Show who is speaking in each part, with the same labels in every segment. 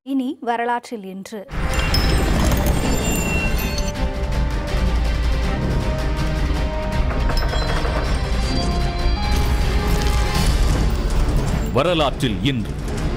Speaker 1: இனி வரலாற்றில் இன்று
Speaker 2: வரலாற்றில் இன்று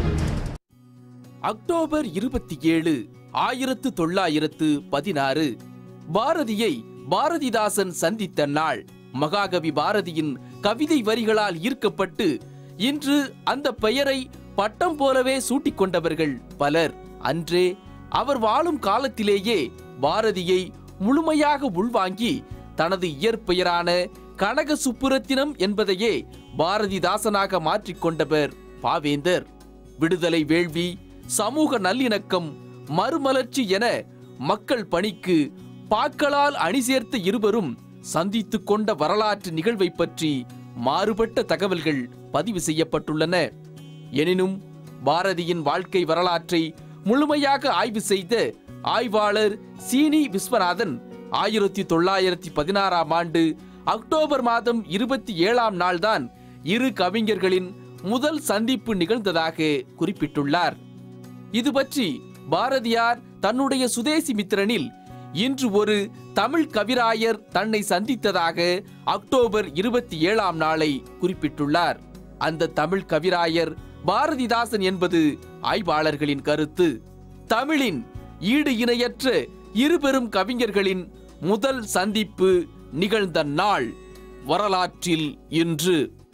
Speaker 3: அக்டோபர் இருபத்தி ஏழு ஆயிரத்து தொள்ளாயிரத்து பதினாறு பாரதியை பாரதிதாசன் சந்தித்த நாள் மகாகவி பாரதியின் கவிதை வரிகளால் ஈர்க்கப்பட்டு இன்று அந்த பெயரை பட்டம் போலவே சூட்டிக் கொண்டவர்கள் பலர் அன்றே அவர் வாழும் காலத்திலேயே பாரதியை முழுமையாக உள்வாங்கி தனது இயற்பெயரான கனக சுப்புரத்தினம் என்பதையே பாரதிதாசனாக மாற்றிக்கொண்டவர் பாவேந்தர் விடுதலை வேள்வி சமூக நல்லிணக்கம் மறுமலர்ச்சி என மக்கள் பணிக்கு பாக்களால் அணி சேர்த்த இருவரும் சந்தித்துக் கொண்ட வரலாற்று நிகழ்வை பற்றி மாறுபட்ட தகவல்கள் பதிவு செய்யப்பட்டுள்ளன எனினும் பாரதியின் வாழ்க்கை வரலாற்றை முழுமையாக ஆய்வு செய்த ஆய்வாளர் சீனி விஸ்வநாதன் ஆயிரத்தி தொள்ளாயிரத்தி பதினாறாம் ஆண்டு அக்டோபர் மாதம் இருபத்தி ஏழாம் நாள்தான் இரு கவிஞர்களின் முதல் சந்திப்பு நிகழ்ந்ததாக குறிப்பிட்டுள்ளார் இது பற்றி பாரதியார் தன்னுடைய சுதேசி மித்திரனில் இன்று ஒரு தமிழ் கவிராயர் தன்னை சந்தித்ததாக அக்டோபர் இருபத்தி ஏழாம் நாளை குறிப்பிட்டுள்ளார் அந்த தமிழ் கவிராயர் பாரதிதாசன் என்பது ஆய்வாளர்களின் கருத்து தமிழின் ஈடு இணையற்ற இருபெரும் கவிஞர்களின் முதல் சந்திப்பு நிகழ்ந்த நாள் வரலாற்றில் இன்று